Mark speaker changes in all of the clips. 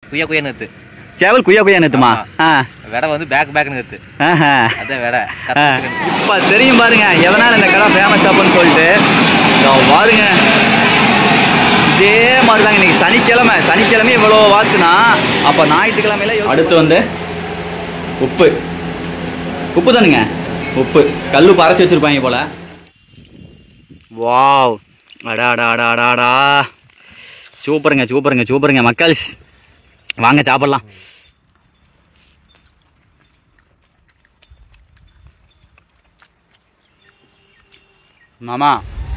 Speaker 1: குய்யா குய்யா நிறுத்து
Speaker 2: சேவல் குய்யா குய்யா நேத்துமா ஆ
Speaker 1: விடை வந்து பேக் பேக் நிறுத்து
Speaker 2: ஆஹா
Speaker 1: அதான் விடை
Speaker 2: ஆ. இப்ப தெரியும் பாருங்க எதனால இந்த கடை ஃபேமஸ் ஆப்புன்னு சொல்லிட்டு இதோ பாருங்க இதே மாதிரி தாங்க இன்னைக்கு சனிக்கிழமை சனிக்கிழமை இவ்வளோ வாத்துனா அப்போ ஞாயிற்றுக்கிழமையில அடுத்து வந்து உப்பு உப்பு தானுங்க உப்பு கல் உப்பு அரைச்சி வச்சிருப்பாங்க போல வாவ் அடா அடா அடா அடா அடா சூப்பருங்க சூப்பருங்க சூப்பருங்க மக்கள் வாங்க சாப்பிடலாம் மாமா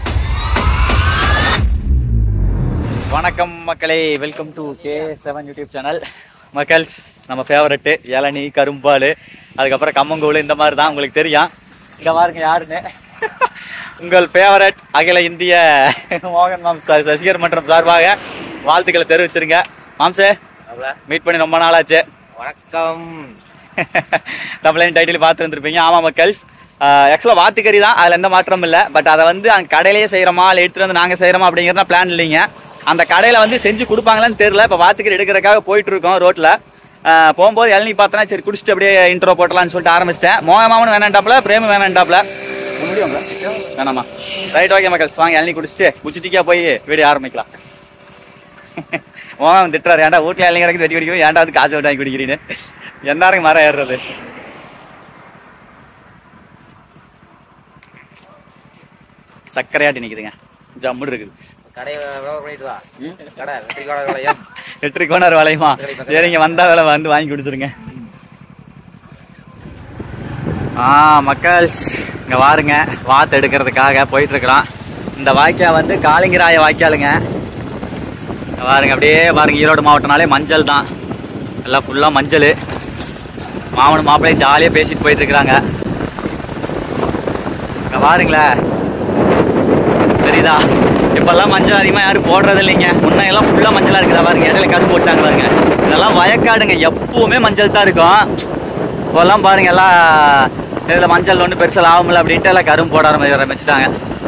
Speaker 2: வணக்கம் மக்களே welcome to K seven YouTube channel மக்கள்ஸ் நம்ம ஃபேவரட்டு இளநீ கரும்பால் அதுக்கப்புறம் கம்மங்கூழ் இந்த மாதிரி தான் உங்களுக்கு தெரியும் இங்கே பாருங்க யாருன்னு உங்கள் ஃபேவரட் அகில இந்திய மோகன் மாம்ஸ் சசிகர் மன்றம் சார்பாக வாழ்த்துக்களை தெரிவிச்சிருங்க மாம்சே மீட் பண்ணி ரொம்ப நாளாச்சு
Speaker 1: வணக்கம்
Speaker 2: தமிழின் டைட்டில் பார்த்து வந்திருப்பீங்க ஆமாம் மக்கள்ஸ் ஆக்சுவலாக வாத்துக்கறி தான் அதில் எந்த மாற்றமும் இல்லை பட் அதை வந்து அங்கே கடையிலேயே செய்கிறோமா இல்லை எடுத்துகிட்டு வந்து நாங்கள் செய்கிறோமா அப்படிங்கிறத பிளான் இல்லைங்க அந்த கடையில் வந்து செஞ்சு கொடுப்பாங்களான்னு தெரியல இப்போ வாத்துக்கறி எடுக்கிறதுக்காக போயிட்டு இருக்கோம் ரோட்டில் போகும்போது இளநீ பார்த்தனா சரி குடிச்சிட்டு அப்படியே இன்ட்ரோ போட்டலாம்னு சொல்லிட்டு ஆரம்பிச்சிட்டேன் மோகமாமனு வேணாண்டாப்ல பிரேம வேணாண்டாப்ல முடியும் வேணாமா ரைட் ஓகே மக்கள்ஸ் வாங்க இளநீ குடிச்சிட்டு குச்சிட்டிக்கா போய் வீடியோ ஆரம்பிக்கலாம் மோகம் திட்டுறாரு ஏன்டா வீட்டில் இளநீ கிடக்குது வெட்டி குடிக்கிறோம் ஏன்டா வந்து காசு வாங்கி குடிக்கிறீன்னு என்னாருங்க மரம் ஏறுறது சர்க்கரையாட்டி நிக்குதுங்க ஜம்முடு இருக்குது
Speaker 1: கடையை வியாபாரம் பண்ணிட்டு வா கடை வெற்றி கடை விளையம்
Speaker 2: எட்டு கோணர் விளையுமா சரிங்க வந்தா வேலை வந்து வாங்கி குடிச்சிருங்க ஆ மக்கள் இங்க வாருங்க வாத்து எடுக்கிறதுக்காக போயிட்டு இருக்கிறோம் இந்த வாய்க்கா வந்து காளிங்கராய வாய்க்காலுங்க இங்க பாருங்க அப்படியே பாருங்க ஈரோடு மாவட்டம்னாலே மஞ்சள் தான் எல்லாம் ஃபுல்லாக மஞ்சள் மாமனும் மாப்பிள்ளையும் ஜாலியாக பேசிட்டு போயிட்டு இருக்கிறாங்க இங்க பாருங்களேன் தெரியுதா இப்பெல்லாம் மஞ்சள் அதிகமாக யாரும் போடுறது இல்லைங்க முன்ன எல்லாம் ஃபுல்லாக மஞ்சளாக இருக்குதா பாருங்க இடையில கரும்பு போட்டாங்க பாருங்க இதெல்லாம் வயக்காடுங்க எப்பவுமே மஞ்சள் தான் இருக்கும் இப்போல்லாம் பாருங்க எல்லாம் இதில் மஞ்சள் ஒன்றும் பெருசாக ஆகும்ல அப்படின்ட்டு எல்லாம் கரும்பு போட ஆரம்பி ஆரம்பிச்சிட்டாங்க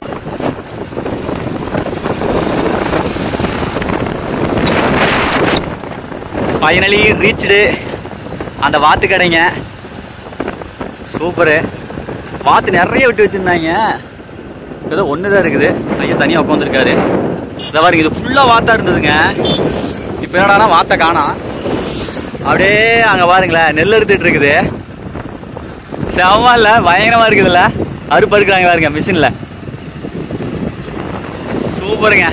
Speaker 2: ஃபைனலி ரீச்டு அந்த வாத்து கடைங்க சூப்பரு வாத்து நிறைய விட்டு வச்சுருந்தாங்க ஏதோ ஒன்று தான் இருக்குது ஐயா தனியாக உட்காந்துருக்காரு இதை பாருங்க இது ஃபுல்லாக வாத்தா இருந்ததுங்க இப்போ என்னடானா வாத்தை காணோம் அப்படியே அங்கே பாருங்களேன் நெல் எடுத்துட்டு இருக்குது செம்ம இல்லை பயங்கரமாக இருக்குதுல்ல அறுப்பு அறுக்குறாங்க பாருங்க மிஷினில் சூப்பருங்க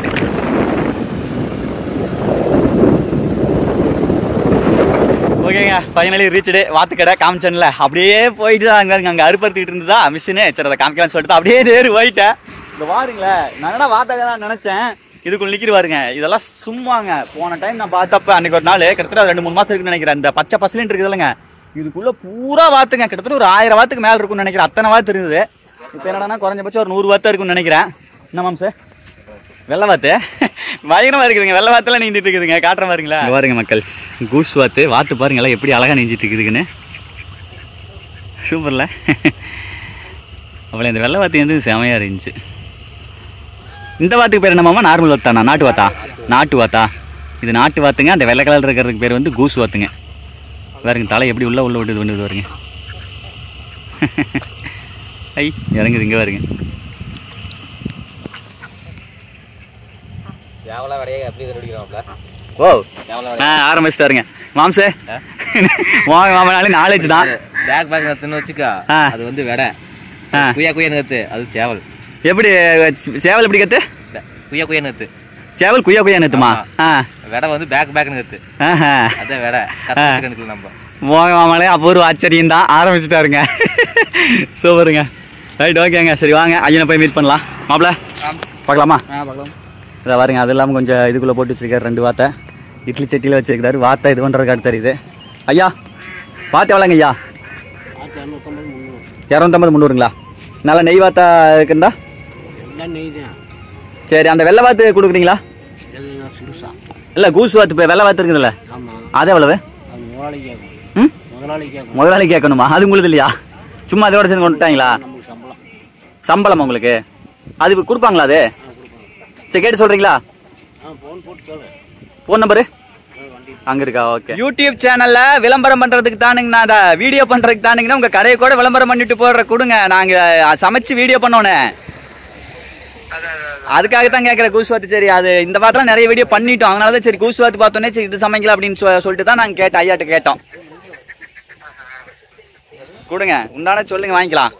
Speaker 2: ஓகேங்க ஃபைனலி ரீச்சடு வாத்துக்கடை காமிச்சேன்ல அப்படியே போயிட்டு தான் அங்கே அங்கே அறுப்பறுத்துக்கிட்டு இருந்ததா மிஷினு சரி அதை காமிக்கலாம்னு சொல்லிட்டு அப்படியே நேரு போயிட்டேன் இந்த பாருங்களேன் நான் என்னடா வாத்தக்கடை தான் நினச்சேன் இதுக்குள்ள நிற்கிது பாருங்க இதெல்லாம் சும்மாங்க போன டைம் நான் பார்த்தப்ப அன்னைக்கு ஒரு நாள் கிட்டத்தட்ட ஒரு ரெண்டு மூணு மாதம் இருக்குன்னு நினைக்கிறேன் இந்த பச்சை பசலின்னு இருக்குது இல்லைங்க இதுக்குள்ள பூரா வாத்துங்க கிட்டத்தட்ட ஒரு ஆயிரம் வாத்துக்கு மேலே இருக்கும்னு நினைக்கிறேன் அத்தனை வாத்து இருந்தது இப்போ என்னடான்னா குறைஞ்சபட்சம் ஒரு நூறு வாத்தா இருக்கும்னு நினைக்கிறேன் என்ன மாம் சார் வெள்ளை வாத்து பயங்கரமா இருக்குதுங்க வெள்ளை வாத்துலாம் நீந்திட்டு இருக்குதுங்க காட்டுற பாருங்களா பாருங்க மக்கள் கூஸ் வாத்து வாத்து பாருங்க எல்லாம் எப்படி அழகா நீஞ்சிட்டு இருக்குதுன்னு சூப்பர்ல அவ்வளோ இந்த வெள்ளை வாத்து வந்து செமையா இருந்துச்சு இந்த வாத்துக்கு பேர் என்னமாமா நார்மல் வாத்தானா நாட்டு வாத்தா நாட்டு வாத்தா இது நாட்டு வாத்துங்க அந்த வெள்ளை கலர் இருக்கிறதுக்கு பேர் வந்து கூஸ் வாத்துங்க பாருங்க தலை எப்படி உள்ள உள்ள விட்டு பண்ணுது பாருங்க ஐ இறங்குது இங்கே பாருங்க
Speaker 1: சேவலா விடையே எப்படி கண்டுபிடிக்கிறாப்ல
Speaker 2: ஓ
Speaker 1: சேவலா
Speaker 2: ஆ ஆரம்பிச்சிட்டாருங்க மாம்சே வாங்க மாமனாலே நாலேஜ் தான்
Speaker 1: பேக் பேக் நிறுத்துன்னு வச்சுக்கா
Speaker 2: ஆ.
Speaker 1: அது வந்து விடை
Speaker 2: ஆ.
Speaker 1: குய்யா குய்யா நிறுத்து அது சேவல்
Speaker 2: எப்படி சேவல் எப்படி கத்து
Speaker 1: இல்ல, குய்யா குய்யா நிறுத்து
Speaker 2: சேவல் குய்யா குய்யா நேத்துமா ஆ
Speaker 1: விடை வந்து பேக் பேக் நிறுத்து
Speaker 2: ஆஹா
Speaker 1: அதான் விடை கத்து கணக்குல நம்ம
Speaker 2: வாங்க மாமனாலே அபூர்வ ஆச்சரியம் தான் ஆரம்பிச்சிட்டாருங்க சூப்பருங்க ரைட் ஓகேங்க சரி வாங்க ஐயனை போய் மீட் பண்ணலாம் மாப்பிள பார்க்கலாமா
Speaker 1: ஆ பார்க்கலாம்
Speaker 2: இதை பாருங்க அது இல்லாமல் கொஞ்சம் இதுக்குள்ளே போட்டு வச்சிருக்காரு ரெண்டு வாத்தை இட்லி சட்டியில் வச்சிருக்காரு வாத்தை இது பண்ணுற காட்டு தெரியுது ஐயா வாத்து எவ்வளோங்க ஐயா இரநூத்தம்பது முந்நூறுங்களா நல்லா நெய் வாத்தா இருக்குண்டா
Speaker 3: எல்லாம் நெய் தான்
Speaker 2: சரி அந்த வெள்ளை வாத்து கொடுக்குறீங்களா
Speaker 3: எல்லாம் சிறுசா
Speaker 2: இல்லை கூஸ் வாத்து இப்போ வெள்ளை வாத்து இருக்குதுல்ல
Speaker 3: ஆமாம்
Speaker 2: அது எவ்வளவு
Speaker 3: அது முதலாளி கேட்கும்
Speaker 2: ம்
Speaker 3: முதலாளி கேட்கும்
Speaker 2: முதலாளி கேட்கணுமா அது உங்களுக்கு இல்லையா சும்மா அதோட சேர்ந்து கொண்டுட்டாங்களா
Speaker 3: நமக்கு சம்பளம்
Speaker 2: சம்பளம் உங்களுக்கு அது கொடுப்பாங்களா அது
Speaker 3: ஆ கொடுப்பாங்க
Speaker 2: சரி கேட்டு சொல்கிறீங்களா
Speaker 3: ஆ ஃபோன் போட்டு சொல்லு
Speaker 2: ஃபோன் நம்பரு
Speaker 3: ஆ வண்டி
Speaker 2: அங்க இருக்கா ஓகே யூடியூப் சேனல்ல விளம்பரம் பண்றதுக்கு தானுங்கண்ணா அதை வீடியோ பண்றதுக்கு தானுங்கண்ணா உங்க கடையை கூட விளம்பரம் பண்ணிட்டு போடுற கொடுங்க நாங்க சமைச்சு வீடியோ பண்ணோனே அதுக்காக தான் கேட்குறேன் கூசுவாத்து சரி அது இந்த வாரத்தில் நிறைய வீடியோ பண்ணிட்டோம் அதனால தான் சரி கூசுவாத்து பார்த்தோன்னே சரி இது சமைக்கலாம் அப்படின்னு சொ- சொல்லிட்டு தான் நாங்கள் கேட்டோம் ஐயாட்ட கேட்டோம் கொடுங்க உண்டான சொல்லுங்க வாங்கிக்கலாம்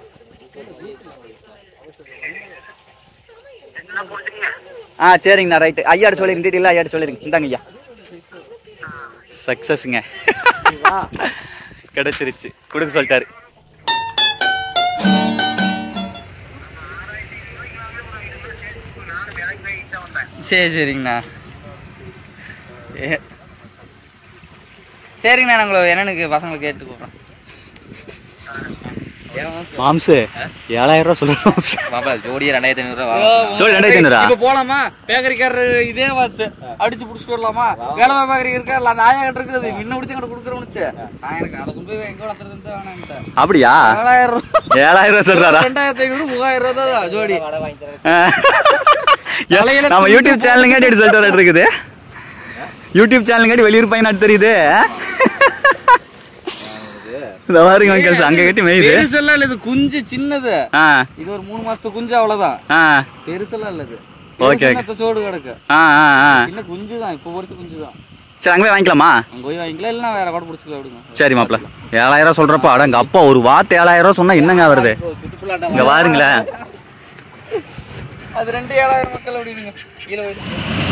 Speaker 2: ஆ சரிங்கண்ணா ரைட்டு ஐயாட்ட சொல்லிருங்க டீட்டெயிலாக ஐயாட்ட சொல்லிருங்க இந்தாங்க ஐயா சக்ஸஸ்ங்க கிடைச்சிருச்சு கொடுக்க சொல்லிட்டாரு
Speaker 1: சரி சரிங்கண்ணா ஏ- சரிங்கண்ணா நாங்கள் என்னனுக்கு பசங்களை கேட்டு கூப்பிட்றோம்
Speaker 2: மாம்சு ஏழாயிரம் ரூபா சொல்லுறோம்
Speaker 1: பாப்பா ஜோடியா ரெண்டாயிரத்தி ஐநூறுரூவா
Speaker 2: சொல்லு ரெண்டாயிரத்தி ஐநூறா
Speaker 4: இப்ப போலாமா பேக்கரிக்காரர் இதே பார்த்து அடிச்சு புடிச்சிட்டு வரலாமா வேலை பேக்கரி இருக்கா இல்ல அந்த ஆயா கிட்ட இருக்குது முன்ன பிடிச்சி கிட்ட கொடுக்குறவனுச்சு நான் எனக்கு அதை கொண்டு போய் எங்க வளர்த்துறது வேணான்ட்டு
Speaker 2: அப்படியா
Speaker 4: ஏழாயிரம் ரூபாய்
Speaker 2: ஏழாயிரம் ரூபா சொல்றாரா
Speaker 4: ரெண்டாயிரத்தி ஐநூறு மூவாயிரம் ரூபாய் தான் ஜோடி
Speaker 2: ஏ, நம்ம யூடியூப் சேனலுங்காட்டி எடுத்து சொல்லிட்டு வர இருக்குது யூடியூப் சேனலுங்காட்டி வெளியூர் பையன் தெரியுது இந்த பாருங்க அங்கிள்ஸ் அங்க கட்டி மேயுது
Speaker 4: பெருசெல்லாம் இல்ல இது குஞ்சு சின்னது
Speaker 2: ஆ
Speaker 4: இது ஒரு மூணு மாசத்து குஞ்சு அவ்வளவுதான்
Speaker 2: ஆ
Speaker 4: பெருசெல்லாம் இல்ல இது
Speaker 2: Okay, okay.
Speaker 4: பெருசு சோடு கிடக்கு
Speaker 2: ஆ ஆ ஆ
Speaker 4: சின்ன குஞ்சு தான் இப்போ பொறுத்து குஞ்சு தான்
Speaker 2: சரி அங்கே போய் வாங்கிக்கலாமா
Speaker 4: அங்க போய் வாங்கிக்கலாம் இல்லைன்னா வேற கூட பிடிச்சிக்கலாம் விடுங்க
Speaker 2: சரி மாப்ள ஏழாயிரம் சொல்றப்ப அடங்க அப்பா ஒரு வார்த்தை ஏழாயிரம் ரூபா சொன்னா என்னங்க வருது இங்க பாருங்களேன்
Speaker 4: அது ரெண்டு ஏழாயிரம் மக்கள் அப்படிங்க கீழே போயிட்டு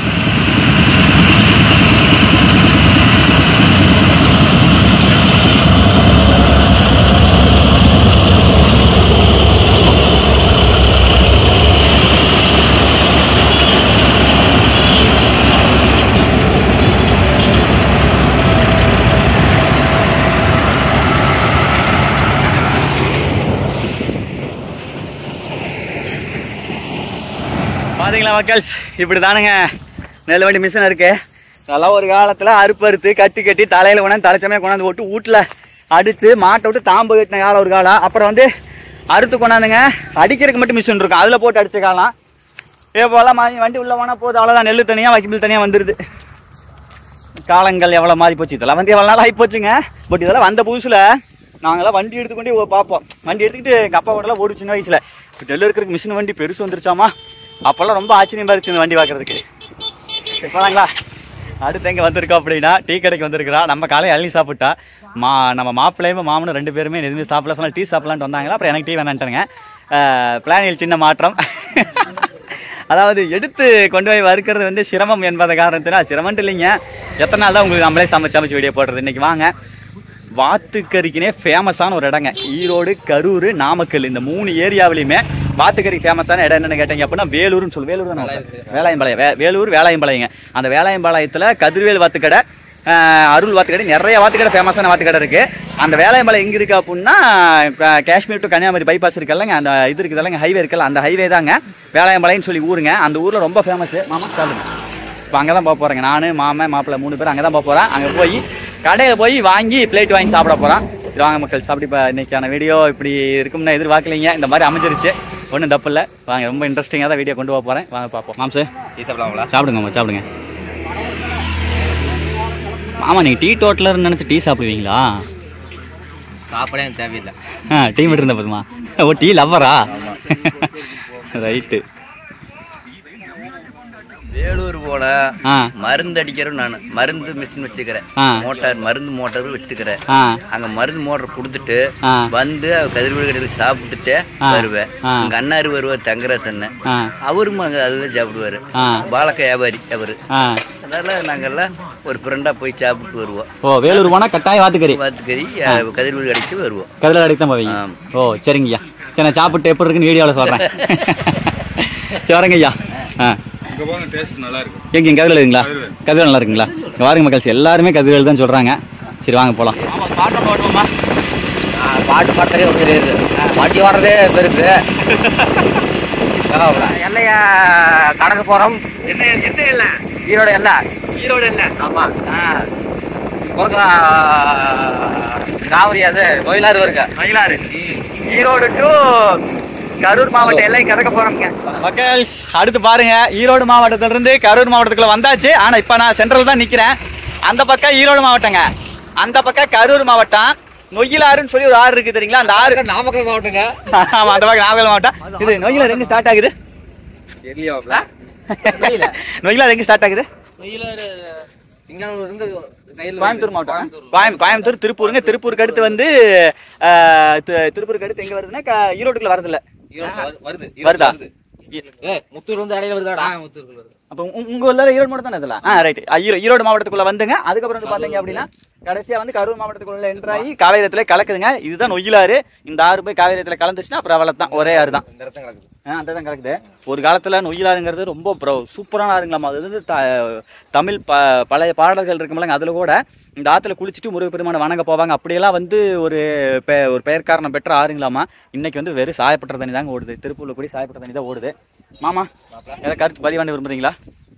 Speaker 2: பாத்தீங்களா மக்கள்ஸ் இப்படி தானுங்க நெல் வண்டி மிஷின் இருக்கு அதெல்லாம் ஒரு காலத்துல அறுப்பறுத்து கட்டி கட்டி தலையில கொண்டாந்து தலைச்சமே கொண்டாந்து போட்டு வீட்டுல அடிச்சு மாட்டை விட்டு தாம்பு கட்டின காலம் ஒரு காலம் அப்புறம் வந்து அறுத்து கொண்டாந்துங்க அடிக்கிறதுக்கு மட்டும் மிஷின் இருக்கும் அதுல போட்டு அடிச்ச காலம் இதே போல மா- வண்டி உள்ள போனா போதும் அவ்வளவுதான் நெல் தனியா வைக்கபில் தனியா வந்துருது காலங்கள் எவ்வளோ மாறி போச்சு இதெல்லாம் வந்து எவ்வளோ நாள் ஆகி போச்சுங்க பட் இதெல்லாம் வந்த புதுசில் நாங்களாம் வண்டி எடுத்துக்கொண்டே ஓ- பார்ப்போம் வண்டி எடுத்துக்கிட்டு எங்கள் அப்பா கூடலாம் ஓடு சின்ன வயசில் இப்போ டெல்லி இருக்கிற மிஷின் வண்டி பெருசு வந்துருச்சாமா அப்போல்லாம் ரொம்ப ஆச்சரியமா இருந்துச்சு இந்த வண்டி பார்க்கறதுக்கு இப்போதாங்களா அடுத்து எங்கே வந்திருக்கோம் அப்படின்னா டீ கடைக்கு வந்திருக்கிறா நம்ம காலையில் அள்ளி சாப்பிட்டா மா நம்ம மாப்பிள்ளையும் மாமனும் ரெண்டு பேருமே எதுவுமே சாப்பிடல சொன்னால் டீ சாப்பிடலான்ட்டு வந்தாங்களா அப்புறம் எனக்கு டீ வேணான்ட்டாங்க பிளானில் சின்ன மாற்றம் அதாவது எடுத்து கொண்டு போய் வறுக்கிறது வந்து சிரமம் என்பத காரணத்தினால் சிரமம்ட்டு இல்லைங்க எத்தனை நாள் தான் உங்களுக்கு நம்மளே சமைச்சு சமைச்சு வீடியோ போடுறது இன்னைக்கு வாங்க வாத்துக்கறிக்குனே ஃபேமஸான ஒரு இடங்க ஈரோடு கரூர் நாமக்கல் இந்த மூணு ஏரியாவிலையுமே வாத்துக்கறி ஃபேமஸான இடம் என்னன்னு கேட்டீங்க அப்படின்னா வேலூர்னு சொல்லு வேலூர் தான் வேலாயம்பாளையம் வே வேலூர் வேலாயம்பாளையங்க அந்த வேலாயம்பாளையத்தில் கதிர்வேல் வாத்துக்கடை ஆஹ், அருள் வாத்துக்கடை நிறைய வாத்துக்கடை ஃபேமஸான வாத்துக்கடை இருக்கு அந்த வேலாயம்பாளையம் எங்க இருக்கு அப்படின்னா கா- காஷ்மீர் டு கன்னியாகுமரி பைபாஸ் இருக்குல்லங்க அந்த இது இருக்குதுல்லங்க ஹைவே இருக்குல்ல அந்த ஹைவே தாங்க வேலாயம்பாளையம்னு சொல்லி ஊருங்க அந்த ஊர்ல ரொம்ப ஃபேமஸ் மாமா சொல்லுங்க இப்போ அங்கே தான் போக போகிறேங்க நான் மாமன் மாப்பிள்ளை மூணு பேர் அங்கே தான் போக போகிறேன் அங்கே போய் கடையில் போய் வாங்கி பிளேட் வாங்கி சாப்பிட போகிறோன் சரி வாங்க மக்கள் சாப்பிட்டு இப்போ இன்னைக்கான வீடியோ இப்படி இருக்கும்னு எதிர்பார்க்கலைங்க இந்த மாதிரி அமைஞ்சிருச்சு ஒன்றும் தப்பு இல்லை வாங்க ரொம்ப இன்ட்ரெஸ்டிங்காக தான் வீடியோ கொண்டு போக போகிறேன் வாங்க பார்ப்போம் மாம்சு
Speaker 1: டீ சாப்பிடலாங்களா
Speaker 2: சாப்பிடுங்க மாமா சாப்பிடுங்க மாமா நீங்கள் டீ டோட்டலர்னு நினச்சி டீ சாப்பிடுவீங்களா
Speaker 1: சாப்பிடவே எனக்கு தேவையில்லை
Speaker 2: ஆ டீ மட்டும் இருந்தால் போதுமா ஓ டீ லவ்வரா ரைட்டு
Speaker 1: வேலூர் போல
Speaker 2: ஆ
Speaker 1: மருந்து அடிக்கிறோம் நான் மருந்து மிஷின் வச்சுக்கிறேன்
Speaker 2: ஆ.
Speaker 1: மோட்டார் மருந்து மோட்டார் வச்சுக்கிறேன்
Speaker 2: ஆ
Speaker 1: அங்க மருந்து மோட்டர் கொடுத்துட்டு
Speaker 2: ஆ.
Speaker 1: வந்து கதிர்வீடு கடையில் சாப்பிட்டுட்டு
Speaker 2: ஆ.
Speaker 1: வருவேன்
Speaker 2: ஆ.
Speaker 1: எங்க அண்ணாரு வருவார் தங்கராஜ் அண்ணன்
Speaker 2: ஆ
Speaker 1: அவரும் அங்க அதுதான் சாப்பிடுவாரு
Speaker 2: ஆ.
Speaker 1: பாலக்க வியாபாரி அவரு
Speaker 2: ஆ
Speaker 1: அதனால நாங்கெல்லாம் ஒரு ஃப்ரெண்டா போய் சாப்பிட்டு வருவோம்
Speaker 2: ஓ வேலூர் போனால் கட்டாயம் வாத்துக்கறி
Speaker 1: வாத்துக்கறி கதிர்வீடு கடைக்கு வருவோம்
Speaker 2: கதில் அடிக்கு தான் போவீங்க
Speaker 1: ஆம்.
Speaker 2: ஓ சரிங்கய்யா சரி நான் சாப்பிட்டு எப்படி இருக்குன்னு வீடியோவில் சொல்கிறேன் சரி வரேங்க ஐயா ஆ
Speaker 5: இங்க போங்க டேஸ்ட் நல்லா இருக்கும்
Speaker 2: எங்க இங்கே கதில் இருக்குங்களா கதில் நல்லா இருக்குங்களா இங்கே வாருங்க மக்கள்ஸ் எல்லாருமே கதிர்கள் தான் சொல்கிறாங்க சரி வாங்க போகலாம் பாட்டு பாடுவோமா
Speaker 1: பாட்டு பாடுறதே ஒரு தெரியுது வண்டி ஓடுறதே பெருசு எல்லையா கடக்க போறோம்
Speaker 2: என்ன என்ன இல்லை
Speaker 1: ஈரோடு எல்லாம்
Speaker 2: ஈரோடு இல்லை
Speaker 1: ஆமா குறுக்கா காவிரி அது கோயிலாறு இருக்கு
Speaker 2: மயிலாறு ஈரோடு டு கரூர் மாவட்ட எல்லை கடக்க போறோம்ங்க மக்கள்ஸ் அடுத்து பாருங்க ஈரோடு மாவட்டத்துல இருந்து கரூர் மாவட்டத்துக்குள்ள வந்தாச்சு ஆனா இப்ப நான் சென்ட்ரல் தான் நிக்கிறேன் அந்த பக்கம் ஈரோடு மாவட்டங்க அந்த பக்கம் கரூர் மாவட்டம் நொய்யலாறுன்னு சொல்லி ஒரு ஆறு இருக்கு தெரியுங்களா அந்த ஆறு
Speaker 4: நாமக்கல் மாவட்டங்க
Speaker 2: ஆமா அந்த பக்கம் நாகல் மாவட்டம் இது நொய்யலாறு எங்க ஸ்டார்ட் ஆகுது நொய்யலாறு எங்க ஸ்டார்ட் ஆகுது
Speaker 4: சிங்களானூர் இருந்து சைடுல
Speaker 2: கோயம்புத்தூர் மாவட்டம் கோயம் கோயம்புத்தூர் திருப்பூருங்க திருப்பூருக்கு அடுத்து வந்து ஆஹ், தி- திருப்பூருக்கு அடுத்து எங்க வருதுன்னா க- ஈரோட்டுக்குள்ள வரதில்ல
Speaker 1: வருது
Speaker 2: வருதா
Speaker 1: ஏய் முத்தூர் வந்து இடையில வருதாடா
Speaker 4: முத்தூருக்குள்ள வருது
Speaker 2: அப்போ உங்க- உங்க ஊர்ல ஈரோடு மட்டும் தானே இதெல்லாம் ஆ ரைட் ஈரோடு மாவட்டத்துக்குள்ள வந்துங்க அதுக்கப்புறம் வந்து பாத்தீங்க அப்படின்னா கடைசியா வந்து கரூர் மாவட்டத்துக்குள்ள என்ட்ராகி காவேரியத்துல கலக்குதுங்க இதுதான் நொய்யலாறு இந்த ஆறு போய் காவேரியத்துல கலந்துச்சுன்னா அப்புறம் அவ்வளவு தான் ஒரே ஆறு தான்
Speaker 1: இந்த இடத்துல கிடக்குது
Speaker 2: ஆ அந்த தான் கலக்குது ஒரு காலத்துல நொய்யலாறுங்கிறது ரொம்ப ப்ரோ சூப்பரான ஆறுங்களாமா அது வந்து த- தமிழ் ப பழைய பாடல்கள் இருக்குமில்லங்க அதுல கூட இந்த ஆத்துல குளிச்சுட்டு முருக பெருமான வணங்க போவாங்க அப்படியெல்லாம் வந்து ஒரு பெ ஒரு பெயர் காரணம் பெற்ற ஆறுங்களாமா இன்னைக்கு வந்து வெறும் சாயப்பட்ட தண்ணி தாங்க ஓடுது திருப்பூர்ல கூடி சாயப்பட்ட தண்ணி தான் ஓடுது மாமா ஏதாவது கருத்து பதிவாண்ட விரும்புறீங்களா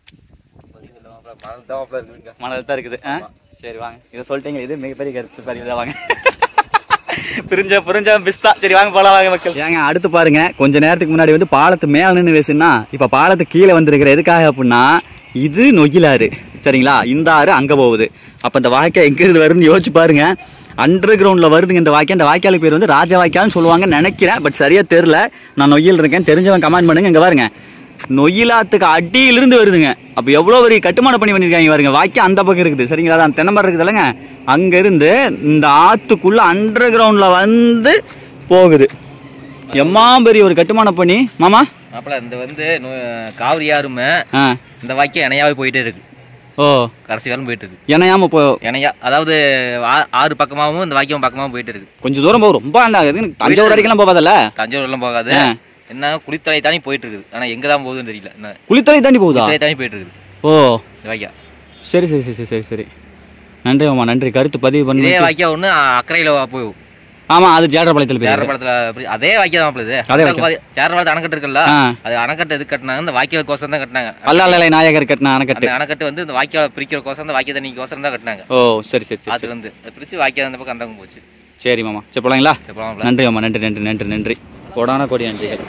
Speaker 1: மணல் தான் இருக்குதுங்க
Speaker 2: மணல் தான் இருக்குது ஆ சரி வாங்க இதை சொல்லிட்டீங்க இது மிகப்பெரிய கருத்து பதிவு தான் வாங்க புரிஞ்ச புரிஞ்ச பிஸ்தா சரி வாங்க போலாம் வாங்க மக்கள் ஏங்க அடுத்து பாருங்க கொஞ்ச நேரத்துக்கு முன்னாடி வந்து பாலத்து மேல நின்று பேசுனா இப்ப பாலத்து கீழே வந்திருக்கிற எதுக்காக அப்படின்னா இது நொய்யலாறு சரிங்களா இந்த ஆறு அங்க போகுது அப்ப இந்த வாய்க்கால் எங்க இருந்து வருதுன்னு யோசிச்சு பாருங்க அண்டர் கிரவுண்ட்ல வருதுங்க இந்த வாய்க்கால் இந்த வாய்க்காலுக்கு பேர் வந்து ராஜா வாய்க்கால்னு சொல்லுவாங்க நினைக்கிறேன் பட் சரியா தெரியல நான் நொய்யல் இருக்கேன் தெரிஞ்சவன் கமெண்ட் பண்ணுங்க இங்க பாருங்க நொய்யலாத்துக்கு அடியிலிருந்து வருதுங்க அப்போ எவ்வளோ பெரிய கட்டுமான பண்ணி பண்ணியிருக்காங்க பாருங்க வாய்க்கால் அந்த பக்கம் இருக்குது சரிங்களா அதான் தென்னமரம் இருக்குது இல்லைங்க அங்கேருந்து இந்த ஆற்றுக்குள்ள அண்டர் கிரவுண்டில் வந்து போகுது எம்மா பெரிய ஒரு கட்டுமானம் பண்ணி மாமா
Speaker 1: மாப்பிள இந்த வந்து நு- காவிரி ஆறுமே
Speaker 2: ஆ
Speaker 1: இந்த வாக்கியம் இணையாவே போயிட்டே இருக்கு
Speaker 2: ஓ
Speaker 1: கடைசி வரையும் போயிட்டு இருக்கு
Speaker 2: இணையாம போ
Speaker 1: இணையா அதாவது ஆ- ஆறு பக்கமாகவும் இந்த வாக்கியம் பக்கமாகவும் போயிட்டு இருக்கு
Speaker 2: கொஞ்சம் தூரம் போகும் ரொம்ப அந்த இது தஞ்சாவூர் வரைக்கும் போகாதல்ல
Speaker 1: தஞ்சாவூர் எல்லாம் போகாது
Speaker 2: ஆ.
Speaker 1: என்ன குளித்தலை தானி போயிட்டு இருக்குது ஆனா எங்க தான் போகுதுன்னு தெரியல என்ன
Speaker 2: குளித்தலை தாண்டி போகுதா
Speaker 1: குளித்தலை தானி போயிட்டு இருக்குது
Speaker 2: ஓ
Speaker 1: இந்த வாக்கியம்
Speaker 2: சரி சரி சரி சரி சரி சரி நன்றி மாமா நன்றி கருத்து பதிவு பண்ணி
Speaker 1: இதே வாக்கியம் ஒண்ணு அக்கறையில போகும்
Speaker 2: ஆமாம் அது ஜேடர்பாளையத்தில் பேர்
Speaker 1: சேரப்படத்துல அப்படி- அதே வாக்கியம் தான் இது
Speaker 2: அதே வாக்கியம்.
Speaker 1: சேரப்படத்து அணைக்கட்டு இருக்குல்ல
Speaker 2: ஆ
Speaker 1: அது அணைக்கட்டு எதுக்கு கட்டினாங்க இந்த வாக்கிய கோசம் தான் கட்டினாங்க
Speaker 2: பல்லாலை நாயகர் கட்டின அணைக்கட்டு
Speaker 1: அந்த அணைக்கட்டு வந்து இந்த வாக்கிய பிரிக்கிற கோசம் இந்த வாக்கிய தண்ணி கோசம் தான் கட்டினாங்க
Speaker 2: ஓ சரி சரி சரி
Speaker 1: அதுல இருந்து அது பிரிச்சு வாக்கிய அந்த பக்கம் அந்த பக்கம் போச்சு
Speaker 2: சரி மாமா சரி போலாங்களா
Speaker 1: சரி போலாம்ல
Speaker 2: நன்றி மாமா நன்றி நன்றி நன்றி நன்றி கோடான கோடி நன்றிகள்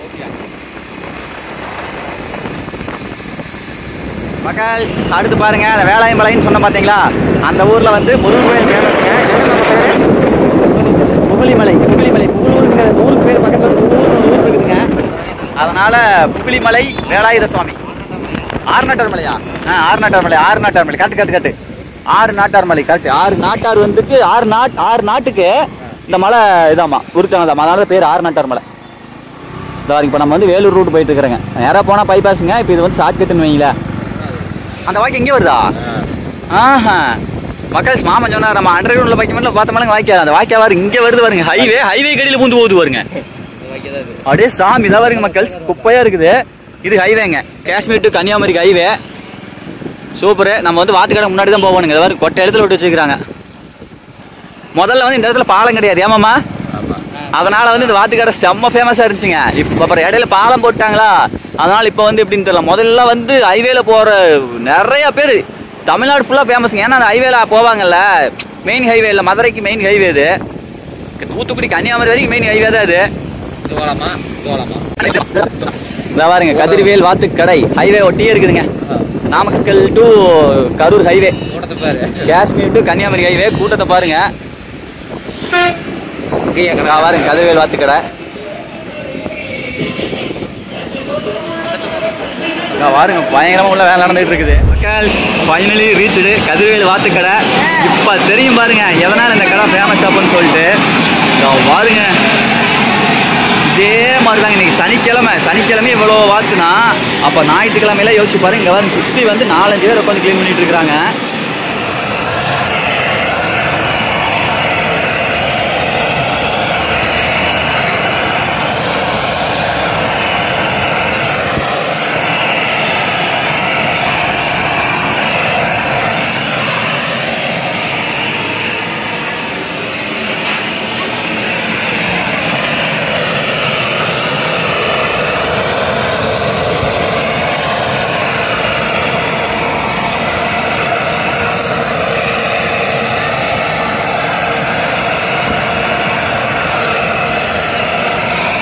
Speaker 2: மக்கள் அடுத்து பாருங்க அந்த வேளாயம்பாளையம்னு சொன்ன பார்த்தீங்களா அந்த ஊர்ல வந்து முருகன் கோயில் ஃபேமஸுங்க புகழிமலை புகழிமலை புகழூருங்கிற ஊருக்கு பேர் பக்கத்துல வந்து புகழூர்னு ஒரு ஊர் இருக்குதுங்க அதனால புகழிமலை வேலாயுத சுவாமி ஆறு நாட்டார் மலையா ஆ ஆறு நாட்டார் மலை ஆறு நாட்டார் மலை கட்டு கட்டு கட்டு ஆறு நாட்டார் மலை கரெக்ட் ஆறு நாட்டார் வந்துக்கு ஆறு நாட் ஆறு நாட்டுக்கு இந்த மலை இதாம்மா உருத்தனதாம்மா அதனால பேர் ஆறு நாட்டார் மலை இந்த இப்போ நம்ம வந்து வேலூர் ரூட் போயிட்டு இருக்கிறேங்க நேராக போனால் பைபாஸுங்க இப்போ இது வந்து ஷார்ட் கட்டுன்னு வைங்களேன் அந்த வாய்க்கு எங்கே வருதா ஆஹா மக்கள் மாமன் சொன்னார் நம்ம அண்டர் கிரவுண்டில் வைக்க பார்த்தோம்னா வாய்க்கா அந்த வாய்க்கா பாருங்க இங்கே வருது பாருங்க ஹைவே ஹைவே கடியில் பூந்து போகுது பாருங்க அப்படியே சாமி இதான் பாருங்க மக்கள் குப்பையா இருக்குது இது ஹைவேங்க காஷ்மீர் டு கன்னியாகுமரிக்கு ஹைவே சூப்பரு நம்ம வந்து வாத்துக்கடை முன்னாடி தான் போகணுங்க இதை கொட்டை இடத்துல விட்டு வச்சுக்கிறாங்க முதல்ல வந்து இந்த இடத்துல பாலம் கிடையாது ஏமாமா அதனால வந்து இந்த வாத்துக்கடை செம்ம ஃபேமஸாக இருந்துச்சுங்க இப்போ அப்புறம் இடையில பாலம் போட்டாங்களா அதனால இப்போ வந்து எப்படின்னு தெரியல முதல்ல வந்து ஹைவேல போகிற நிறைய பேர் தமிழ்நாடு ஃபுல்லாக ஃபேமஸுங்க ஏன்னா அந்த ஹைவேல போவாங்கல்ல மெயின் ஹைவே இல்லை மதுரைக்கு மெயின் ஹைவே இது தூத்துக்குடி கன்னியாகுமரி வரைக்கும் மெயின் ஹைவே தான் இது
Speaker 1: தோலாமா தோலாமா
Speaker 2: இதா பாருங்க கதிர்வேல் வாத்துக்கடை ஹைவே ஒட்டியே இருக்குதுங்க நாமக்கல் டு கரூர் ஹைவே
Speaker 1: கூட்டத்தை பாரு
Speaker 2: காஷ்மீர் டு கன்னியாகுமரி ஹைவே கூட்டத்தை பாருங்க இதா பாருங்க கதிர்வேல் வாத்துக்கடை இதா பாருங்க பயங்கரமா உள்ள வேலை நடந்துட்டு இருக்குது ஃபைனலி ரீச்சு கதிர்வேல் வாத்துக்கடை இப்போ தெரியும் பாருங்க எதனால இந்த கடை ஃபேமஸ் அப்படின்னு சொல்லிட்டு இதா பாருங்க இதே மாதிரி தாங்க இன்னைக்கு சனிக்கிழமை சனிக்கிழமை இவ்வளோ வாத்துனா அப்போ ஞாயிற்றுக்கிழமையில யோசிச்சு பாருங்க இங்கே பாருங்க சுற்றி வந்து நாலஞ்சு பேர் உட்காந்து க்ளீன் பண்ணிட்டு இருக்கிறாங்க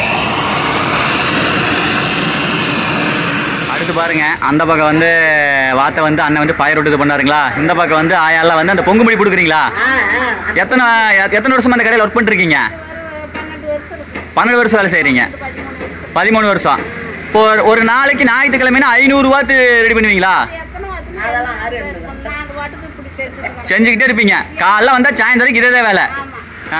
Speaker 2: அடுத்து பாருங்க அந்த பக்கம் வந்து வாத்தை வந்து அண்ணன் வந்து ஃபயர் விட்டு இது பண்ணாருங்களா இந்த பக்கம் வந்து ஆயாலாம் வந்து அந்த பொங்கு மொழி கொடுக்குறீங்களா எத்தனை எ- எத்தனை வருஷமா அந்த கடையில் ஒர்க் பண்ணிருக்கீங்க பன்னெண்டு வருஷம் வேலை செய்கிறீங்க பதிமூணு வருஷம் இப்போ ஒரு- ஒரு நாளைக்கு ஞாயிற்றுக்கிழமைனா ஐநூறுரூவாத்து ரெடி பண்ணுவீங்களா செஞ்சுக்கிட்டே இருப்பீங்க காலைல வந்தால் சாயந்தரம் வரைக்கும் இதே தான் வேலை ஆ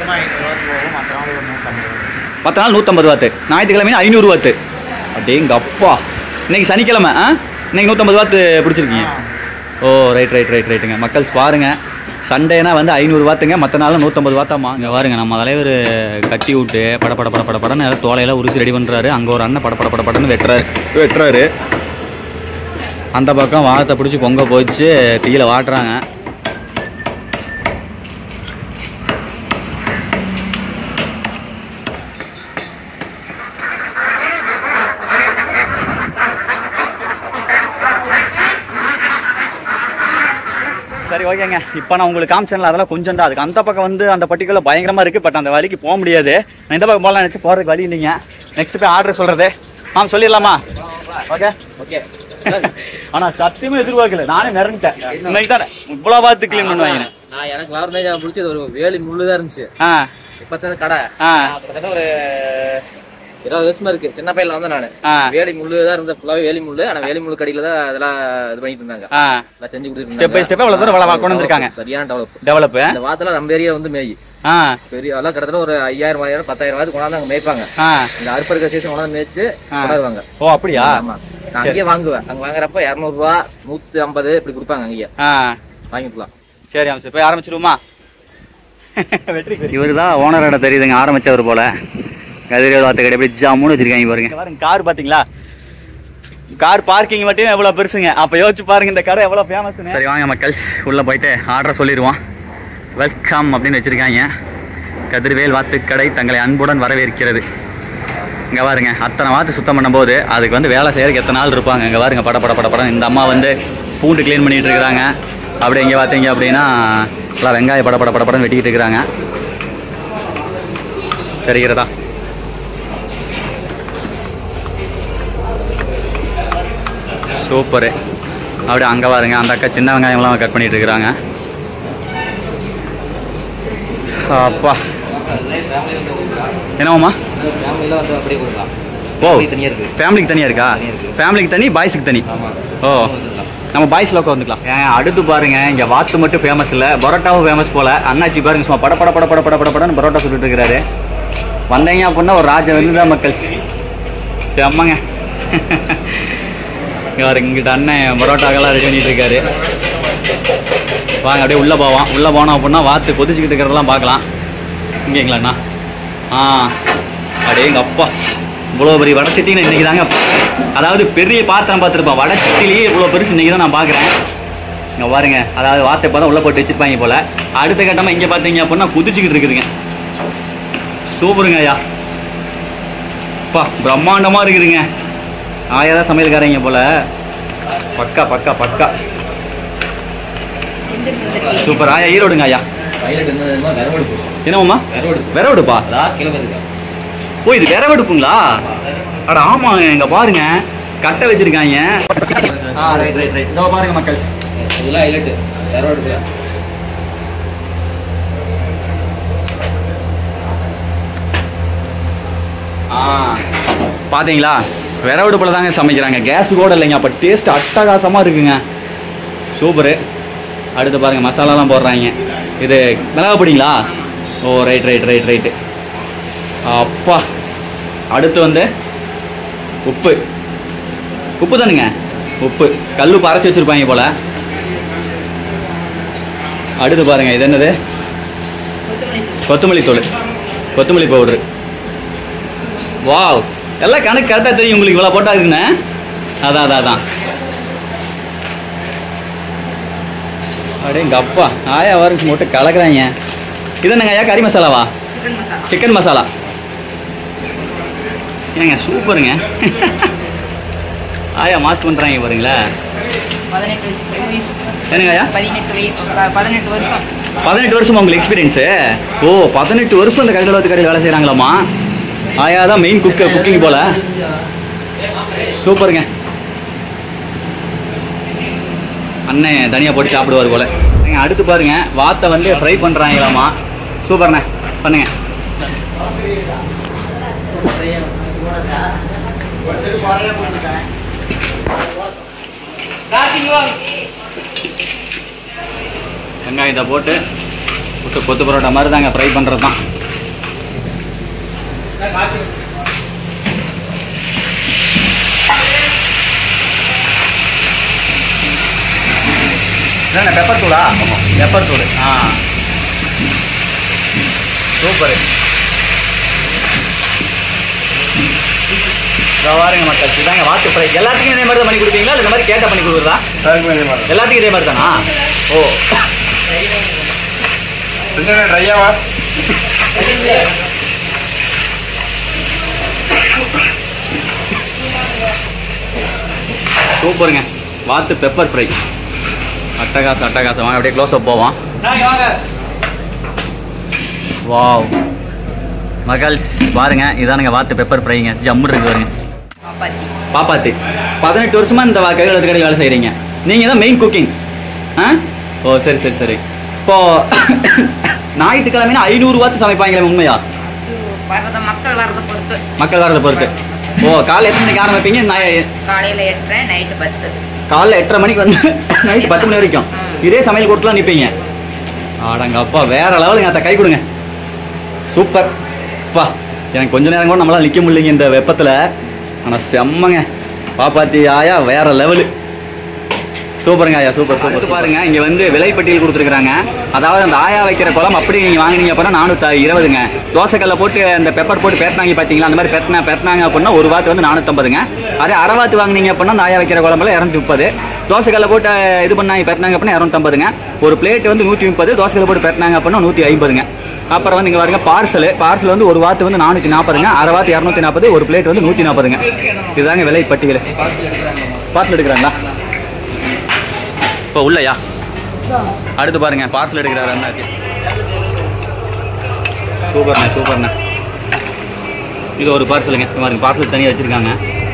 Speaker 2: பத்து நாள் நூற்றம்பது வாத்து ஞாயிற்றுக்கிழமை ஐநூறு வாத்து அப்படிங்க அப்பா இன்னைக்கு சனிக்கிழமை ஆ இன்னைக்கு நூற்றம்பது வாத்து பிடிச்சிருக்கீங்க ஓ ரைட் ரைட் ரைட் ரைட்டுங்க மக்கள்ஸ் பாருங்க சண்டேனா வந்து ஐநூறு வாத்துங்க மற்ற நாள் நூற்றம்பது வாத்தாமா இங்கே பாருங்க நம்ம தலைவர் கட்டி விட்டு பட பட பட பட படன்னு எல்லாம் தோலையெல்லாம் உரிச்சு ரெடி பண்ணுறாரு அங்கே ஒரு அண்ணன் பட பட பட படன்னு வெட்டுறாரு வெட்டுறாரு அந்த பக்கம் வாத்தை பிடிச்சி பொங்க போச்சு தீயில வாட்டுறாங்க சரி ஓகேங்க இப்போ நான் உங்களுக்கு காமிச்சேன்ல அதெல்லாம் கொஞ்சம் தான் அதுக்கு அந்த பக்கம் வந்து அந்த பர்டிகுலர் பயங்கரமாக இருக்குது பட் அந்த வழிக்கு போக முடியாது நான் இந்த பக்கம் போகலாம் நினச்சி போகிறதுக்கு வழி இல்லைங்க நெக்ஸ்ட் போய் ஆர்டர் சொல்கிறது ஆ சொல்லிடலாமா ஓகே
Speaker 1: ஓகே
Speaker 2: ஆனால் சத்தியமே எதிர்பார்க்கல நானே மிரண்டுட்டேன் இன்னைக்கு தானே இவ்வளோ பார்த்து க்ளீன் பண்ணுவாங்க
Speaker 1: நான் எனக்கு வரதே பிடிச்சது ஒரு வேலி முள்ளு தான் இருந்துச்சு
Speaker 2: ஆ
Speaker 1: இப்ப கடை
Speaker 2: ஆ
Speaker 1: நான் கிட்டத்தட்ட ஒரு இருபது வருஷமா இருக்கு சின்ன பையன்ல வந்து நானு
Speaker 2: ஆ
Speaker 1: வேலி முள்ளு தான் இருந்த ஃபுல்லாவே வேலி முள்ளு ஆனா வேலி முள்ளு கடையில தான் அதெல்லாம் இது பண்ணிட்டு இருந்தாங்க
Speaker 2: ஆ
Speaker 1: எல்லாம் செஞ்சு கொடுத்துட்டு
Speaker 2: ஸ்டெப் பை ஸ்டெப் இவ்வளோ தூரம் வள கொண்டு வந்திருக்காங்க
Speaker 1: சரியான டெவலப்
Speaker 2: டெவலப்பு
Speaker 1: இந்த வாத்தெல்லாம் நம்ம ஏரியா வந்து மேய்
Speaker 2: ஆ
Speaker 1: பெரிய எல்லாம் கிட்டத்தட்ட ஒரு ஐயாயிரம் ஆயிரம் பத்தாயிரம் வாத்து கொண்டாந்து அங்க மேய்ப்பாங்க
Speaker 2: ஆ
Speaker 1: இந்த அறுப்பறுக்க சீசன் கொண்டாந்து மேய்ச்சு கொண்டாடுவாங்க
Speaker 2: ஓ அப்படியா
Speaker 1: ஆமா நான் அங்கேயே வாங்குவேன் அங்க வாங்குறப்ப இரநூறுவா நூத்தி ஐம்பது இப்படி கொடுப்பாங்க அங்கேயே
Speaker 2: ஆ
Speaker 1: வாங்கிக்கலாம்
Speaker 2: சரி அமைச்சர் போய் ஆரம்பிச்சிடுவோமா இவர் தான் ஓனரோட தெரியுதுங்க ஆரம்பிச்சவர் போல கதிரியல் வார்த்தை கடை எப்படி ஜாமுன்னு வச்சிருக்காங்க பாருங்க பாருங்க கார் பாத்தீங்களா கார் பார்க்கிங் மட்டும் எவ்வளோ பெருசுங்க அப்போ யோசிச்சு பாருங்க இந்த கடை எவ்வளோ ஃபேமஸ் சரி வாங்க மக்கள் உள்ளே போயிட்டு ஆர்டர் சொல்லிடுவோம் வெல்கம் அப்படின்னு வச்சிருக்காங்க கதிர்வேல் வாத்துக்கடை தங்களை அன்புடன் வரவேற்கிறது இங்கே பாருங்க அத்தனை வாத்து சுத்தம் பண்ணும்போது அதுக்கு வந்து வேலை செய்யறதுக்கு எத்தனை நாள் இருப்பாங்க இங்கே பாருங்க பட பட பட படம் இந்த அம்மா வந்து பூண்டு க்ளீன் பண்ணிட்டு இருக்கிறாங்க அப்படி இங்கே பார்த்தீங்க அப்படின்னா எல்லாம் வெங்காய பட பட பட படம் வெட்டிக்கிட்டு இருக்கிறாங்க தெரிகிறதா சூப்பரு அப்படியே அங்கே பாருங்க அந்த அக்கா சின்ன வெங்காயம்லாம் கட் பண்ணிட்டு இருக்கிறாங்க அப்பா என்னவாம்மா
Speaker 1: ஃபேமிலியில வந்து அப்படியே கொடுக்கலாம்
Speaker 2: ஓ
Speaker 1: தனியா இருக்கு
Speaker 2: ஃபேமிலிக்கு தனியாக இருக்கா ஃபேமிலிக்கு தனி பாய்ஸுக்கு தனி ஓ நம்ம பாய்ஸில் உட்காந்துக்கலாம் ஏன் அடுத்து பாருங்க இங்கே வாத்து மட்டும் ஃபேமஸ் இல்லை பரோட்டாவும் ஃபேமஸ் போல அண்ணாச்சி பாருங்க சும்மா பட பட பட பட பட பட படன்னு பரோட்டா சுட்டுட்டு இருக்கிறாரு வந்தீங்க அப்படின்னா ஒரு ராஜா வந்து மக்கள் செம்மங்க இவர் இங்கிட்ட அண்ணன் பரோட்டாக்கெல்லாம் ரெடி பண்ணிட்டு இருக்காரு வாங்க அப்படியே உள்ளே போவோம் உள்ளே போனோம் அப்படின்னா வாத்து கொதிச்சுக்கிட்டு இருக்கிறதெல்லாம் பார்க்கலாம் இங்கேங்களாண்ணா ஆ அடே எங்கள் அப்பா இவ்வளோ பெரிய வடச்சட்டின்னு இன்றைக்கி தாங்க அதாவது பெரிய பாத்திரம் பார்த்துருப்போம் வடச்சட்டிலேயே இவ்வளோ பெருசு இன்றைக்கி தான் நான் பார்க்குறேன் இங்கே பாருங்க அதாவது வார்த்தை இப்போ தான் உள்ளே போட்டு வச்சுருப்பாங்க போல் அடுத்த கட்டமாக இங்கே பார்த்தீங்க அப்படின்னா குதிச்சுக்கிட்டு இருக்குதுங்க சூப்பருங்க ஐயா அப்பா பிரம்மாண்டமாக இருக்குதுங்க ஆயா தான் சமையல்காரங்க போல் பக்கா பக்கா பக்கா சூப்பர் ஆயா ஈரோடுங்க ஐயா
Speaker 1: பைலட் என்ன விரவெடுப்பு
Speaker 2: என்னமாம்மா
Speaker 1: விரவெடுப்பு
Speaker 2: விரவெடுப்பா
Speaker 1: அதான் கிலோ இருக்கு
Speaker 2: ஓ இது விரவெடுப்புங்களா அட ஆமாங்க இங்க பாருங்க கட்டை வச்சிருக்காங்க ஆ ரைட் ரைட் ரைட் இதோ பாருங்க மக்கள்
Speaker 1: இதெல்லாம் ஹைலைட் விரவெடுப்பு
Speaker 2: ஆ பாத்தீங்களா விரவெடுப்புல தாங்க சமைக்கிறாங்க கேஸ் கூட இல்லைங்க அப்போ டேஸ்ட் அட்டகாசமாக இருக்குங்க சூப்பரு அடுத்து பாருங்க மசாலாலாம் போடுறாங்க இது மிளகா பொடிங்களா ஓ ரைட் ரைட் ரைட் ரைட்டு அப்பா அடுத்து வந்து உப்பு உப்பு தானுங்க உப்பு கல் உப்பு அரைச்சி வச்சுருப்பாங்க போல் அடுத்து பாருங்க இது என்னது கொத்தமல்லி தூள் கொத்தமல்லி பவுட்ரு வாவ் எல்லாம் கணக்கு கரெக்டாக தெரியும் உங்களுக்கு இவ்வளோ போட்டா இருக்குண்ணே அதான் அதான் அதான் அப்படியே எங்கள் அப்பா ஆயா வாரம் போட்டு கலக்குறாங்க இது என்னங்க ஐயா கறி மசாலாவா சிக்கன் மசாலா ஏங்க சூப்பருங்க ஆயா மாஸ்க் பண்ணுறாங்க பாருங்களா
Speaker 6: பதினெட்டு வயசு
Speaker 2: என்னங்க ஐயா
Speaker 6: பதினெட்டு வயசு ப- பதினெட்டு வருஷம்
Speaker 2: பதினெட்டு வருஷமா உங்களுக்கு எக்ஸ்பீரியன்ஸு ஓ பதினெட்டு வருஷம் இந்த கருதளத்து கடையில் வேலை செய்கிறாங்களாம்மா ஆயா தான் மெயின் குக்கு குக்கிங் போல சூப்பருங்க அண்ணன் தனியாக போட்டு சாப்பிடுவார் போல நீங்கள் அடுத்து பாருங்க வாத்தை வந்து ஃப்ரை பண்ணுறாங்களாமா சூப்பர்ண்ணே பண்ணுங்க வெங்காயத்தை போட்டு புட்டு கொத்து பரோட்டா மாதிரி தாங்க ஃப்ரை பண்ணுறது தான் என்ன பெப்பர் தூளா பெப்பர் தூள் ஆ சூப்பர் பாருங்க மக்கள் இதாங்க வாத்து ஃப்ரை எல்லாத்துக்கும் இதே மாதிரி தான் பண்ணி கொடுப்பீங்களா இல்லை இந்த மாதிரி கேட்டால் பண்ணி கொடுக்குறதா எல்லாத்துக்கும் இதே மாதிரி தானா ஓ
Speaker 5: ட்ரையாவா
Speaker 2: சூப்பருங்க வாத்து பெப்பர் ஃப்ரை அட்டகாசம் அட்டகாசம் வாங்க அப்படியே க்ளோஸ் அப் போவோம் வாவ் மகள்ஸ் பாருங்க இதானுங்க வாத்து பெப்பர் ஃப்ரைங்க ஜம்மு இருக்கு பாருங்க
Speaker 6: பாப்பாத்தி
Speaker 2: பாப்பாத்தி பதினெட்டு வருஷமா இந்த வா- கையில் கடை வேலை செய்கிறீங்க நீங்கள் தான் மெயின் குக்கிங் ஆ ஓ சரி சரி சரி இப்போ ஞாயிற்றுக்கிழமைனா ஐநூறு வாத்து சமைப்பாங்களே உண்மையா
Speaker 6: வர்றத மக்கள் வர்றத பொறுத்து
Speaker 2: மக்கள் வரதை பொறுத்து ஓ காலைல எத்தனை மணிக்கு ஆரம்பிப்பீங்க நான்
Speaker 6: காலையில எட்டரை நைட்டு பத்து
Speaker 2: காலைல எட்டரை மணிக்கு வந்து நைட்டு பத்து மணி வரைக்கும் இதே சமையல் கொடுத்துலாம் நிற்பீங்க ஆடங்கப்பா வேற லெவலுங்க அத்தை கை கொடுங்க சூப்பர் அப்பா எனக்கு கொஞ்ச நேரம் கூட நம்மளால நிற்க முடியலைங்க இந்த வெப்பத்தில் ஆனால் செம்மங்க பாப்பாத்தி ஆயா வேற லெவலு சூப்பருங்க ஆயா சூப்பர் சூப்பர் பாருங்க இங்கே வந்து விலைப்பட்டியல் கொடுத்துருக்காங்க அதாவது அந்த ஆயா வைக்கிற குளம் அப்படி நீங்கள் வாங்குனீங்க அப்படின்னா நானூற்றி இருபதுங்க தோசைக்கல்ல போட்டு அந்த பெப்பர் போட்டு பெட்டினாங்க பார்த்தீங்களா அந்த மாதிரி பெட்டினா பெட்டினாங்க அப்படின்னா ஒரு வாத்து வந்து நானூற்றம்பதுங்க அதே அரை வாத்து வாங்குனீங்க அப்படின்னா அந்த ஆயா வைக்கிற குழம்புல இரநூத்தி முப்பது தோசைக்கல்ல போட்டு இது பண்ணாங்க பெட்டினாங்க அப்படின்னா இரநூத்தம்பதுங்க ஒரு பிளேட் வந்து நூற்றி முப்பது தோசைக்கல்ல போட்டு பெட்டினாங்க அப்படின்னா நூற்றி ஐம்பதுங்க அப்புறம் வந்து இங்கே பாருங்க பார்சல் பார்சல் வந்து ஒரு வாத்து வந்து நானூற்றி நாற்பதுங்க அரை வாத்து இரநூத்தி நாற்பது ஒரு பிளேட் வந்து நூற்றி நாற்பதுங்க இதுதாங்க விலை பட்டியல் பார்சல் எடுக்கிறாங்களா இப்போ உள்ளயா அடுத்து பாருங்க பார்சல் எடுக்கிறாரு அண்ணாச்சி சூப்பர்ண்ணே சூப்பர்ண்ணே இது ஒரு பார்சலுங்க இந்த மாதிரி பார்சல் தனியாக வச்சுருக்காங்க